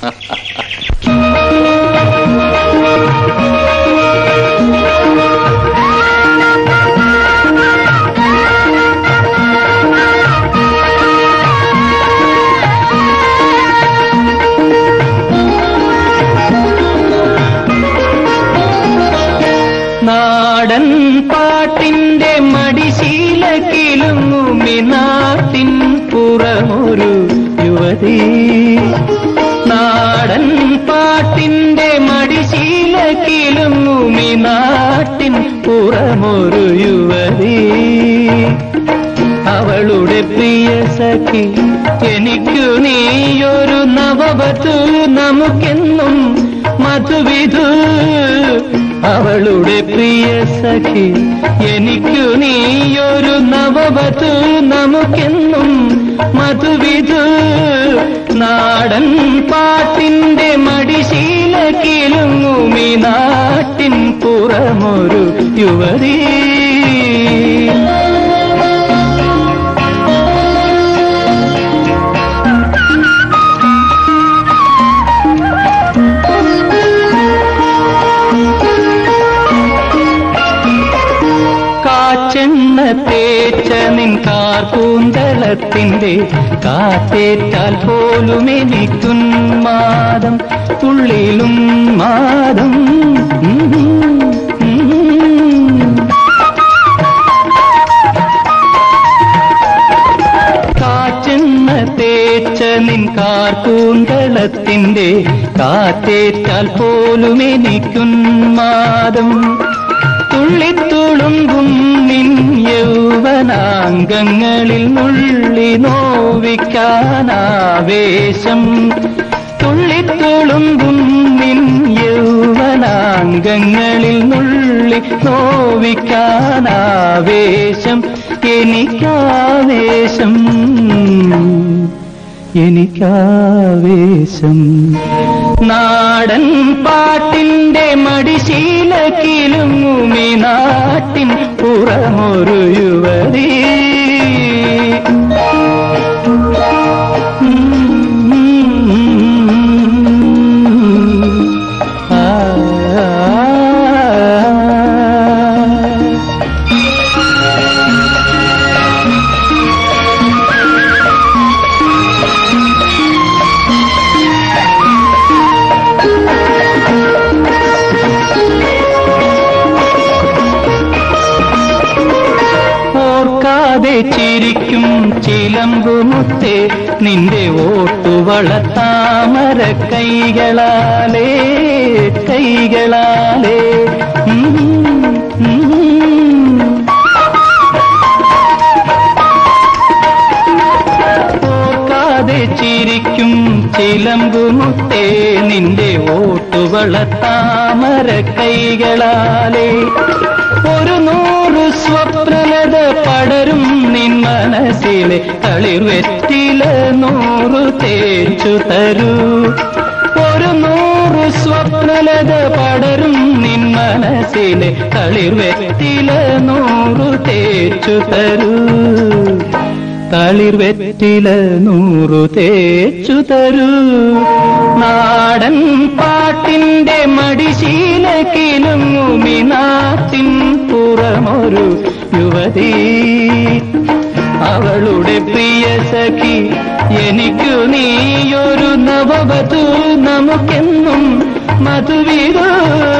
നാടൻ പാട്ടിന്റെ മടിശീല കിലുങ്ങുമി നാട്ടിൻ പുറമൊരു യുവതി നാടൻ പാട്ടിന്റെ മടിശീല കിലുങ്ങുമി നാട്ടിൻ പുറമൊരു യുവതി അവളുടെ പ്രിയ സഖി എനിക്കു നീയൊരു നവവധു നമുക്കെന്നും മധുവിധു അവളുടെ പ്രിയ സഖി എനിക്കു നീയൊരു നവവധു നമുക്കെന്നും മധുവിധു നാടൻ പാട്ടിന്റെ മടിശീല കിലുങ്ങുമി നാട്ടിൻ പുറമൊരു യുവതീ കാച്ചെണ്ണ തേച്ച നിൻ കാർപൂന്തളത്തിന്റെ കാറ്റേറ്റാൽ പോലും എനിക്കുന്മാദം ഉള്ളിലും മാദം ഉം, ഉം. കാറ്റെണ്ണ തേച്ച നിൻ കാർപൂന്തളത്തിന്റെ കാറ്റേറ്റാൽ പോലും എനിക്കുന്മാദം തുള്ളിത്തുളുമ്പും നിൻ യൗവനാംഗങ്ങളിൽ നുള്ളി നോവിക്കാനാവേശം തുള്ളിത്തുളുമ്പും നിൻ യൗവനാംഗങ്ങളിൽ നുള്ളി നോവിക്കാനാവേശം എനിക്കാവേശം എനിക്കാവേശം നാടൻ പാട്ടിന്റെ മടിശീല കിലുങ്ങുമി നാട്ടിൻ പുറമൊരു യുവതി ആ ഓർക്കാതെ ചിരിക്കും ചിലമ്പുമുത്തേ നിന്റെ ഓട്ടുവള താമര കൈകളാലേ കൈകളാലേ ഉം, ഉം. ഓർക്കാതെ ചിരിക്കും ചിലമ്പുമുത്തേ നിന്റെ ഓട്ടുവള താമര കൈകളാലേ ഒരു നൂറ് സ്വപ്നലത പടരും നിൻ മനസ്സിലെ തളിർവെറ്റില നൂറ് തേച്ചു തരൂ ഒരു നൂറ് സ്വപ്നലത പടരും നിൻ മനസ്സിലെ തളിർവെറ്റില നൂറ് തേച്ചു തരൂ തളിർവെറ്റില നൂറു തേച്ചു തരൂ നാടൻ പാട്ടിന്റെ മടിശീല കിലുങ്ങുമി നാട്ടിൻ പുറമൊരു യുവതി അവളുടെ പ്രിയ സഖി എനിക്കു നീയൊരു നവവധു നമുക്കെന്നും മധുവിധു